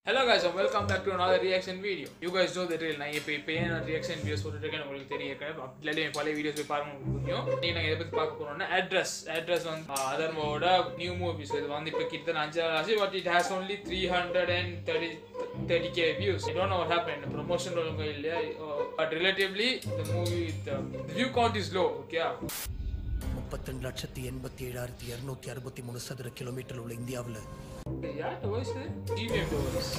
hello guys and welcome back to another reaction video you guys know the drill நான் இப்போ இப்போ ஏன் நான் ரியாக்ஷன் வீடியோஸ் போட்டுருக்கேன் உங்களுக்கு தெரியும் இல்லாட்டி என் பழைய வீடியோஸ் போய் பாருங்க உங்களுக்கு புரியும் நீங்கள் நாங்கள் எதை பற்றி பார்க்க போகிறோம்னா அட்ரஸ் அட்ரஸ் வந்து அதர்மோட நியூ மூவிஸ் இது வந்து இப்போ கிட்டத்தட்ட அஞ்சு ஆச்சு but it has only three hundred and thirty thirty K views I don't know what happen promotion ஒழுங்க இல்லையா but relatively the movie view count is low okay முப்பத்திரெண்டு லட்சத்தி எண்பத்தி ஏழாயிரத்தி இருநூத்தி அறுபத்தி மூணு சதுர கிலோமீட்டர் உள்ள இந்தியாவில் யார்கிட்ட voice TVM voice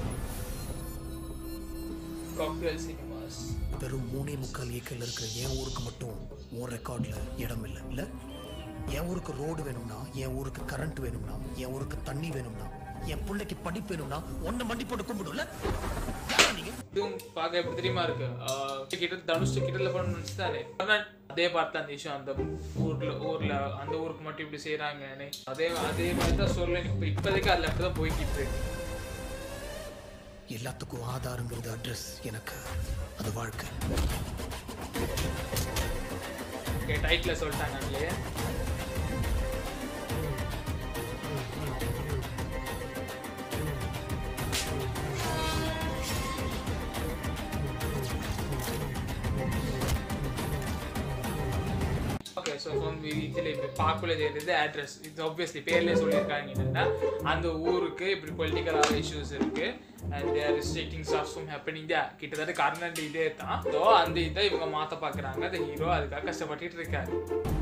cocktail cinemas வெறும் மூணே முக்கால் ஏக்கர்ல இருக்கிற என் ஊருக்கு மட்டும் உன் ரெக்கார்ட்ல இடம் இல்லை இல்ல என் ஊருக்கு ரோடு வேணும்னா என் ஊருக்கு கரண்ட் வேணும்னா என் ஊருக்கு தண்ணி வேணும்னா என் பிள்ளைக்கு படிப்பு வேணும்னா ஒன்ன மண்டி போட்டு கும்பிடும்ல யாரா நீங்க இதுவும் பார்க்க எப்படி தெரியுமா இருக்கு ஆஹ் கிட்ட தனுஷ் கிட்டல பண்ண நினைச்சுதானே ஆனா அதே பார்த்து அந்த விஷயம் அந்த ஊர்ல ஊர்ல அந்த ஊருக்கு மட்டும் இப்படி செய்யறாங்கன்னு அதே அதே மாதிரி தான் சொல்ல இப்ப இப்போதைக்கு அதுல அப்படிதான் போய்கிட்டு இருக்கு எல்லாத்துக்கும் ஆதாரங்கிறது அட்ரஸ் எனக்கு அது வாழ்க்கை ஓகே டைட்டில் சொல்லிட்டாங்க அதுலயே ஓகே ஸோ இதில் இப்போ பார்க்கல தெரியுது அட்ரஸ் இது ஆப்வியஸ்லி பேர்லேயே சொல்லியிருக்காங்க என்னன்னா அந்த ஊருக்கு இப்படி பொலிட்டிக்கலான இஷ்யூஸ் இருக்கு and they're restricting staffs from happening they கிட்டத்தட்ட கர்னண்ட் இதே தான் ஸோ அந்த இதை இவங்க மாற்ற பார்க்குறாங்க அந்த ஹீரோ அதுக்காக கஷ்டப்பட்டுட்டு இருக்காரு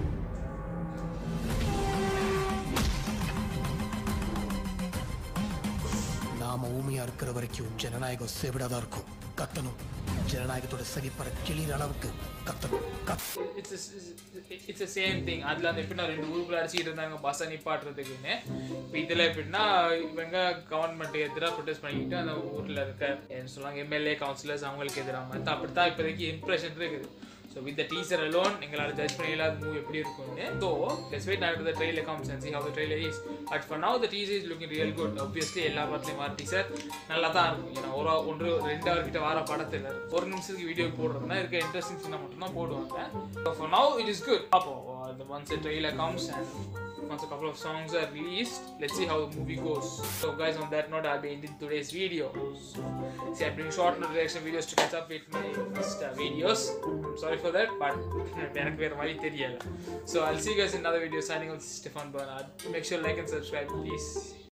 நாம ஊமையா இருக்கிற வரைக்கும் ஜனநாயகம் செவிடாதான் இருக்கும் கத்தணும் ஜனநாயகத்தோட செவிப்பற கிளியிற அளவுக்கு கத்தணும் கத் இட்ஸ் இட்ஸ் சேம் திங் அதில் அந்த எப்படின்னா ரெண்டு ஊருக்குள்ள அடிச்சுட்டு இருந்தாங்க பஸ்ஸை நிப்பாட்டுறதுக்குன்னு இப்போ இதில் எப்படின்னா இவங்க கவர்மெண்ட் எதிராக ப்ரொடெஸ்ட் பண்ணிக்கிட்டு அந்த ஊரில் இருக்க என்ன சொல்லுவாங்க எம்எல்ஏ கவுன்சிலர்ஸ் அவங்களுக்கு எதிராக மாதிரி அப்படி தான் இப்போதைக்கு இம்ப்ரெஷன் இருக்குது so with the teaser alone எங்களால் ஜட்ஜ் பண்ணிடலாம் மூவி எப்படி இருக்கும்னு ஸோ லெட்ஸ் வெயிட் நான் the trailer comes and see how the trailer is but for now the teaser is looking real good obviously எல்லா படத்துலையும் வர டீசர் நல்லா தான் இருக்கும் ஏன்னா ஒரு ஒன்று ரெண்டு ஹவர் கிட்ட வர படத்தில் ஒரு நிமிஷத்துக்கு வீடியோ போடுறதுனா இருக்க இன்ட்ரெஸ்டிங் சீனை மட்டும் தான் போடுவாங்க so for now it is good அப்போ the once the trailer comes and once a couple of songs are released let's see how the movie goes so guys on that note i'll be ending today's video so see i'm doing short reaction videos to catch up with my first uh, videos i'm sorry for that but எனக்கு வேற வழி தெரியல so i'll see you guys in another video signing off this is stefan bernard make sure to like and subscribe please